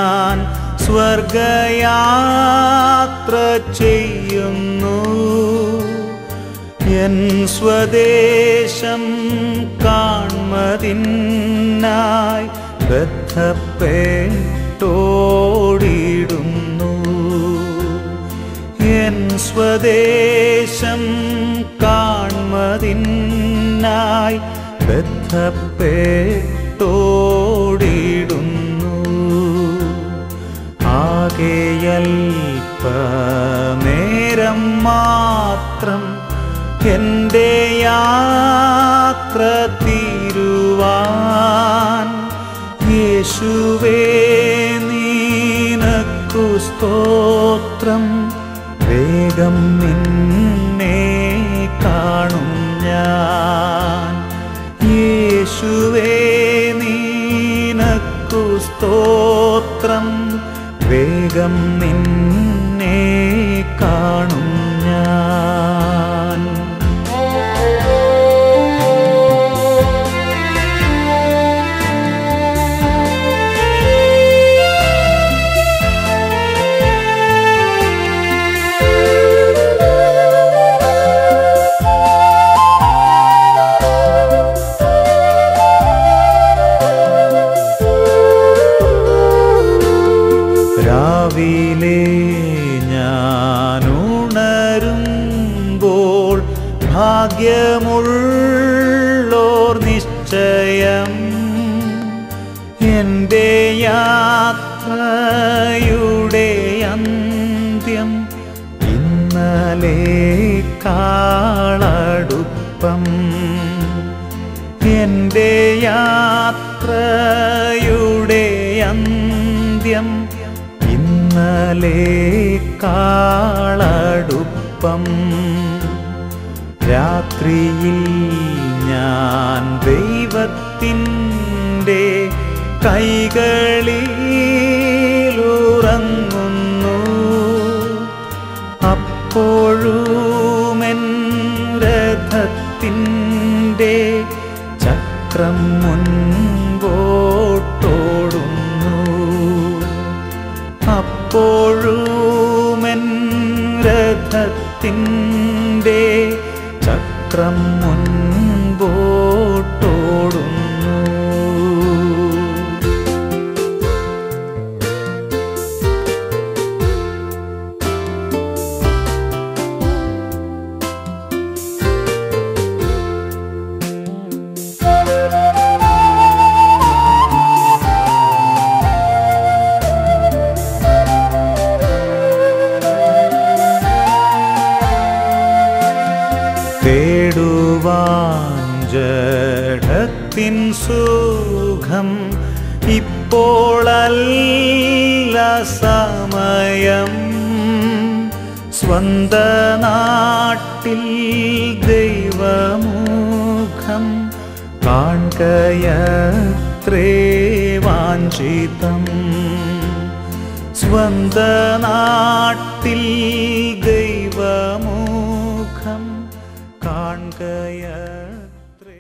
ഞാൻ സ്വർഗയാത്ര ചെയ്യുന്നു എൻ സ്വദേശം കാൺമതിനായി ബദ്ധപ്പെട്ടോടിടുന്നു എൻ സ്വദേശം കാൺമതിനായി ബദ്ധപ്പെട്ടോടിടുന്നു ആകെയൽപനേരം മാത്രം എൻ്റെ യാത്ര തീരുവാൻ യേശുവേ നീനക്കു സ്തോത്രം വേഗം നിന്നെ കാണും ഞാൻ യേശുവേ നീനക്കു സ്തോത്രം വേഗം നിന്നെ കാണും ഞാൻ രാവിലെ ഞാനുണരുമ്പോൾ ഭാഗ്യമുള്ളോർ നിശ്ചയം എൻ്റെ യാത്രയുടെ അന്ത്യം ഇന്നലെ കാളടുപ്പം എൻ്റെ യാത്രയുടെ അന്ത്യം ഇന്നലെ കാളടുപ്പം രാത്രിയിൽ ഞാൻ ദൈവത്തിൻ്റെ കൈകളിലുറങ്ങുന്നു അപ്പോഴുമെൻ രഥത്തിൻ്റെ ചക്രം മുൻപോട്ടോടുന്നു അപ്പോഴുമെൻ രഥത്തിൻ്റെ ചക്രം മുൻപോട്ടോടുന്നു തേടുവാൻ ജഡത്തിൻ സുഖം ഇപ്പോളല്ല സമയം സ്വന്ത നാട്ടിൽ ദൈവമുഖം കാൺകയത്രേ വാഞ്ചിതം സ്വന്ത നാട്ടിൽ ദൈവമുഖം കാൺകയത്രേ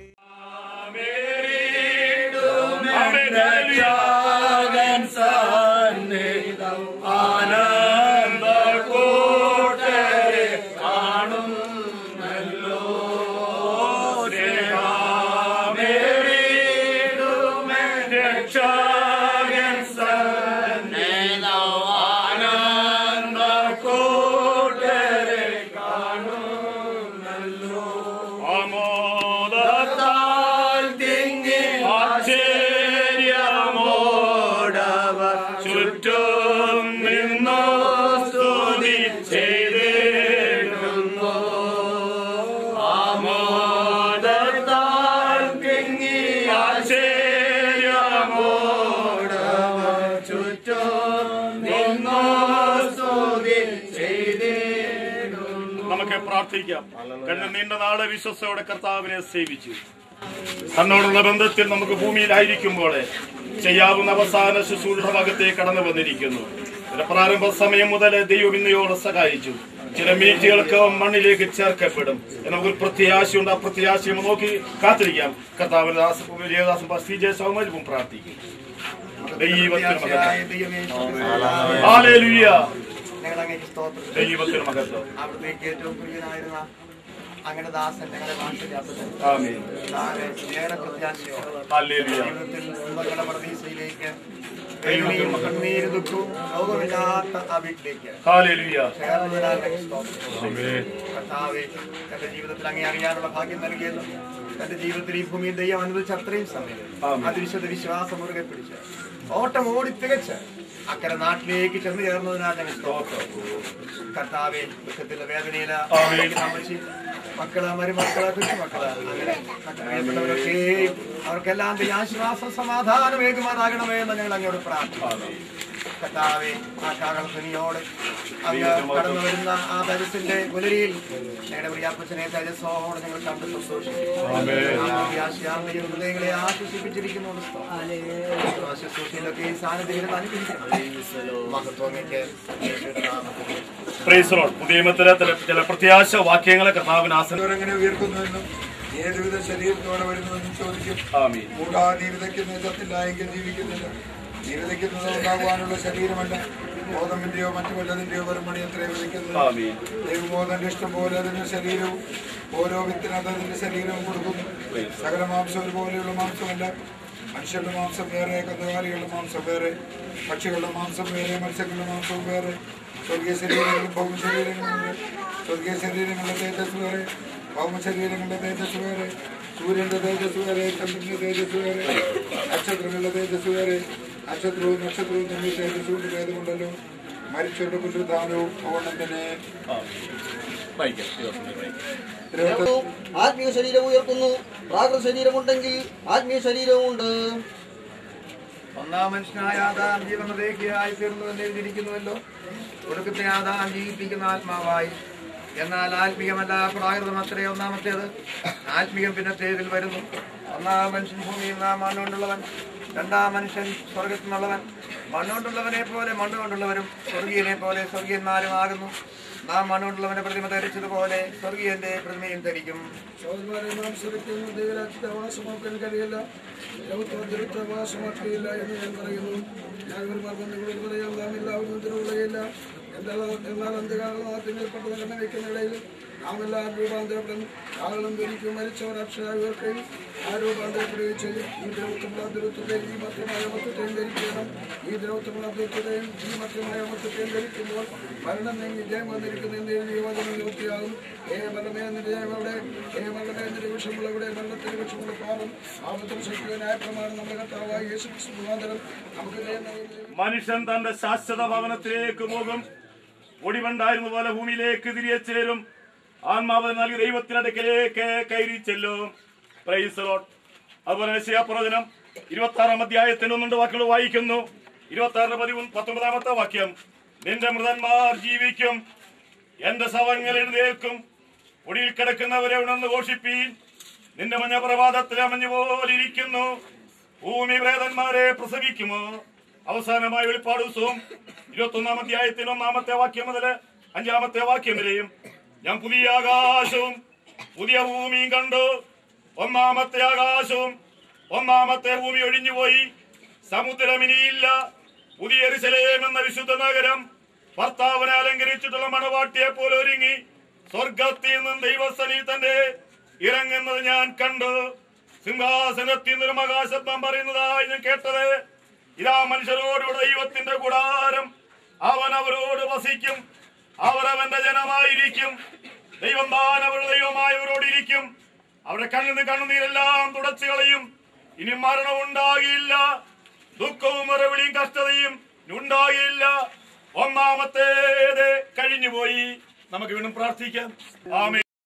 ചുറ്റും നിന്നോ സ്തുതി ചെയ്തിടുന്നു ആമോദത്താൽ തിങ്ങി ആശ്ചര്യമോടവർ ചുറ്റും നിന്നോ സ്തുതി ചെയ്തിടുന്നു നമുക്ക് പ്രാർത്ഥിക്കാം കണ്ണ് നീണ്ട നാളെ വിശ്വസയോടെ കർത്താവിനെ സേവിച്ചു തന്നോടുള്ള ബന്ധത്തിൽ നമുക്ക് ഭൂമിയിലായിരിക്കുമ്പോൾ ചെയ്യാവുന്ന അവസാന ശുശ്രൂഷ ഭാഗത്തേക്ക് കടന്നു വന്നിരിക്കുന്നു ഇതിന്റെ പ്രാരംഭ സമയം മുതൽ ദൈവം ഇന്നയോടെ സഹായിച്ചു ചില മീറ്റുകൾക്ക് മണ്ണിലേക്ക് ചേർക്കപ്പെടും നമുക്ക് ഒരു പ്രത്യാശയുണ്ട് ആ പ്രത്യാശയം നോക്കി കാത്തിരിക്കാം കർത്താവിന്റെ ദാസ വിജയദാസൻ സി ജെ സൗമൽവും പ്രാർത്ഥിക്കും ദൈവത്തിന് പ്രത്യാശയായ മഹത്വം ദൈവമേ, ഹാലേലുയ ഞങ്ങൾ അങ്ങേക്ക് സ്തോത്രം ദൈവത്തിന് മഹത്വം അവിടത്തേക്ക് ഏറ്റവും പ്രിയനായിരുന്ന അങ്ങനെ ദാസൻ ഞങ്ങളുടെ നാട്ടിലാസൻ ആമേൻ താനെ ഏറെ പ്രത്യാശയോടെ ഹാലേലുയ ജീവിതത്തിൽ സുഖങ്ങളുടെ പ്രതീക്ഷയിലേക്ക് വേദനയും കണ്ണീര് ദുഃഖവും രോഗമില്ലാത്ത ആ വീട്ടിലേക്ക് ഹാലേലുയ ചേർന്നതിനാൽ ഞങ്ങൾക്ക് സ്തോത്രം. കർത്താവേ എന്റെ ജീവിതത്തിൽ അങ്ങേ അറിയാനുള്ള ഭാഗ്യം നൽകിയല്ലോ എന്റെ ജീവിതത്തിൽ ഈ ഭൂമിയിൽ ദൈവം അനുവദിച്ച അത്രയും സമയം ആമേൻ. അതിവിശുദ്ധ വിശ്വാസം മുറുകെ പിടിച്ച് ഓട്ടം ഓടി തികച്ച് അക്കരെ നാട്ടിലേക്ക് ചെന്ന് ചേർന്നതിനാൽ ഞങ്ങൾ സ്തോത്രം കർത്താവെ ദുഃഖത്തിലെ വേദനയില് ആമേൻ. അമ്മച്ചി മക്കള് മരുമക്കള് കൊച്ചുമക്കള് അങ്ങനെ പ്രിയപ്പെട്ടവരൊക്കെയും അവർക്കെല്ലാം ദൈവം ആശ്വാസം സമാധാനം ഏകുമാറാകണമേ എന്ന് ഞങ്ങൾ അങ്ങോട്ട് പ്രാർത്ഥിക്കുന്നു കർത്താവെ ആ കാകളധ്വനിയോട് അങ്ങ് കടന്നു വരുന്ന ആ തരത്തിന്റെ പുലരിയിൽ ഞങ്ങളുടെ പ്രിയാപ്പച്ചനെ തേജസ്സോടെ ഞങ്ങൾ കണ്ട് സന്തോഷിക്കും ആമേൻ. ആ പ്രത്യാശയാൽ ദൈവം ഹൃദയങ്ങളെ ആശ്വസിപ്പിച്ചിരിക്കുന്നു ശുശ്രൂഷയിലൊക്കെ ഈ സാന്നിധ്യം അനുഗ്രഹിക്കണം മഹത്വമേക്ക് പ്രൈസ് ലോർഡ് പുതിയ നിയമത്തിലെ ചില- ചില പ്രത്യാശ വാക്യങ്ങളെ കർത്താവിന് ആസനം എങ്ങനെ ഉയർത്തുന്നുവെന്നും ഏതുവിധ ശരീരത്തോടെ വരുന്നുവെന്നും ചോദിക്കും ആമീൻ കൂടാ നീ വിതയ്ക്കുന്ന ചത്തില്ല എങ്കിൽ ജീവിക്കുന്നില്ല നീ വിതയ്ക്കുന്നത് ഉണ്ടാകുവാനുള്ള ശരീരമല്ല ബോധമിന്റെയോ മറ്റു വല്ലതിന്റെയോ വെറുമണി എത്രയോ വിതയ്ക്കുന്നത് ആമീൻ ദൈവബോധന്റെ ഇഷ്ടം പോലെ അതിന്റെ ശരീരവും ഓരോ വിത്തിനകത്ത് അതിന്റെ ശരീരവും കൊടുക്കുന്നു സകല മാംസം ഒരുപോലെയുള്ള മാംസമല്ല മനുഷ്യരുടെ മാംസം വേറെ കന്നുകാലികളുടെ മാംസം വേറെ പക്ഷികളുടെ മാംസം വേറെ മത്സ്യങ്ങളുടെ മാംസവും വേറെ സ്വർഗീയ ശരീരങ്ങളും ഭൗമ ശരീരങ്ങളുണ്ട് സ്വർഗീയ ശരീരങ്ങളുടെ തേജസ് വേറെ ഭൗമ ശരീരങ്ങളുടെ തേജസ് വേറെ സൂര്യന്റെ തേജസ് വേറെ ചന്ദ്രന്റെ തേജസ് വേറെ നക്ഷത്രങ്ങളുടെ തേജസ് വേറെ നക്ഷത്രവും നക്ഷത്രവും തമ്മിൽ തേജസ് കൊണ്ട് ഭേദമുണ്ടല്ലോ മരിച്ചവരുടെ പുനരുദ്ധാനവും അവണ്ണം തന്നെ വായിക്കാം ദൈവത്തിന്റെ വായിക്കാം. തിരുവനന്തപുരം ആത്മീയ ശരീരം ഉയർത്തുന്നു പ്രാകൃത ശരീരമുണ്ടെങ്കിൽ ആത്മീയ ശരീരവുമുണ്ട് ഒന്നാം മനുഷ്യനായ ആദാം ജീവനദേഹിയായി തീർന്നു എന്ന് എഴുതിയിരിക്കുന്നുവല്ലോ ഒടുക്കത്തെ ആദാം ജീവിപ്പിക്കുന്ന ആത്മാവായി എന്നാൽ ആത്മീയമല്ല പ്രാകൃതം അത്രേ ഒന്നാമത്തേത് ആത്മീയം പിന്നത്തേതിൽ വരുന്നു ഒന്നാം മനുഷ്യൻ ഭൂമിയിൽ നാം മണ്ണുകൊണ്ടുള്ളവൻ രണ്ടാം മനുഷ്യൻ സ്വർഗത്തിൽ നിന്നുള്ളവൻ മണ്ണുകൊണ്ടുള്ളവനെ പോലെ മണ്ണുകൊണ്ടുള്ളവരും സ്വർഗീയനെ പോലെ സ്വർഗീയന്മാരും ആകുന്നു നാം മണ്ണുകൊണ്ടുള്ളവന്റെ പ്രതിമ ധരിച്ചതുപോലെ സ്വർഗീയന്റെ പ്രതിമയും ധരിക്കും സഹോദരന്മാരെ നാം ശ്രമിക്കുന്നു ദൈവരാജ്യത്തെ അവകാശമാക്കാൻ കഴിയില്ല ദൈവത്തെ അവകാശമാക്കുകയില്ല എന്ന് ഞാൻ പറയുന്നു ഞാൻ ഒരു മർമ്മം നിങ്ങളോട് പറയാം നാം എല്ലാവരും തിരുവുകയില്ല എന്നാൽ എന്നാൽ അന്ത്യകാലത്തിൽപ്പെട്ട കണ്ണ വയ്ക്കുന്ന ഇടയിൽ നാം എല്ലാവരും രൂപാന്തരപ്പെടും ആളും ഒരിക്കലും മരിച്ചവർ അക്ഷരായി ഉയർക്കുകയും ആ രൂപാന്തരപ്പെടുകയും ചെയ്യും ഈ ദ്രവത്വമുള്ള ദുരത്വത്തെയും ഈ മറ്റമായ മൊത്തത്തെയും ധരിക്കണം ഈ ദ്രവത്വമുള്ള ദുരത്വത്തെയും ഈ മറ്റമായ മൊത്തത്തെയും ധരിക്കുമ്പോൾ മരണം നീങ്ങി ജയം വന്നിരിക്കുന്നു എന്ന് എഴുതിയ വചനം നിവൃത്തിയാകും ഏ മരണമേ നിന്റെ ജയം എവിടെ ഏ മരണമേ നിന്റെ വിഷമുള്ള ഇവിടെ മരണത്തിന്റെ വിഷമുള്ള പാപം ആപത്തും ശക്തിവനായ പ്രമാണം നമ്മുടെ കർത്താവായ യേശു ക്രിസ്തു മുഖാന്തരം നമുക്ക് ജയം നൽകുന്നു മനുഷ്യൻ തന്റെ ശാശ്വത ഭവനത്തിലേക്ക് പോകും ഒടിവുണ്ടായിരുന്ന പോലെ ഭൂമിയിലേക്ക് തിരികെ ചേരും ആത്മാവ് നൽകി ദൈവത്തിനടുക്കലേക്ക് കയറി ചെല്ലും പ്രൈസ് ലോട്ട് അതുപോലെ ശിവപ്രവചനം ഇരുപത്തി ആറാം അധ്യായത്തിന് ഒന്നുണ്ട് വാക്കുകൾ വായിക്കുന്നു ഇരുപത്തി ആറിന്റെ പതിമൂന്ന് പത്തൊമ്പതാമത്തെ വാക്യം നിന്റെ മൃതന്മാർ ജീവിക്കും എന്റെ ശവങ്ങൾ എഴുന്നേൽക്കും ഒടിയിൽ കിടക്കുന്നവരെ ഉണർന്ന് ഘോഷിപ്പീൻ നിന്റെ മഞ്ഞ പ്രഭാതത്തിലെ മഞ്ഞ് പോലെ ഇരിക്കുന്നു ഭൂമി പ്രേതന്മാരെ പ്രസവിക്കുമോ അവസാനമായ വെളിപ്പാട് ദിവസവും ഇരുപത്തി ഒന്നാം അധ്യായത്തിന് ഒന്നാമത്തെ വാക്യം മുതൽ അഞ്ചാമത്തെ വാക്യം വരെയും ഞാൻ പുതിയ ആകാശവും പുതിയ ഭൂമിയും കണ്ടു ഒന്നാമത്തെ ആകാശവും ഒന്നാമത്തെ ഭൂമി ഒഴിഞ്ഞുപോയി സമുദ്രമിനിയില്ല പുതിയ എരുസലേം എന്ന വിശുദ്ധ നഗരം ഭർത്താവിനെ അലങ്കരിച്ചിട്ടുള്ള മണവാട്ടിയെ പോലെ ഒരുങ്ങി സ്വർഗത്തിൽ നിന്നും ദൈവസ്ഥനിൽ തന്നെ ഇറങ്ങുന്നത് ഞാൻ കണ്ടു സിംഹാസനത്തിൽ നിന്നൊരു മഹാശബ്ദം പറയുന്നതായി ഞാൻ കേട്ടത് ഇതാ മനുഷ്യരോടുകൂടെ ദൈവത്തിന്റെ കൂടാരം അവൻ അവരോട് വസിക്കും അവർ അവന്റെ ജനമായിരിക്കും ദൈവം താൻ അവരുടെ ദൈവമായവരോട് ഇരിക്കും അവരുടെ കണ്ണിൽ നിന്ന് കണ്ണുനീരെല്ലാം തുടച്ചു കളയും ഇനി മരണം ഉണ്ടാകില്ല ദുഃഖവും മറവിളിയും കഷ്ടതയും ഇനി ഉണ്ടാകില്ല ഒന്നാമത്തേത് കഴിഞ്ഞുപോയി നമുക്ക് വീണ്ടും പ്രാർത്ഥിക്കാം ആമേ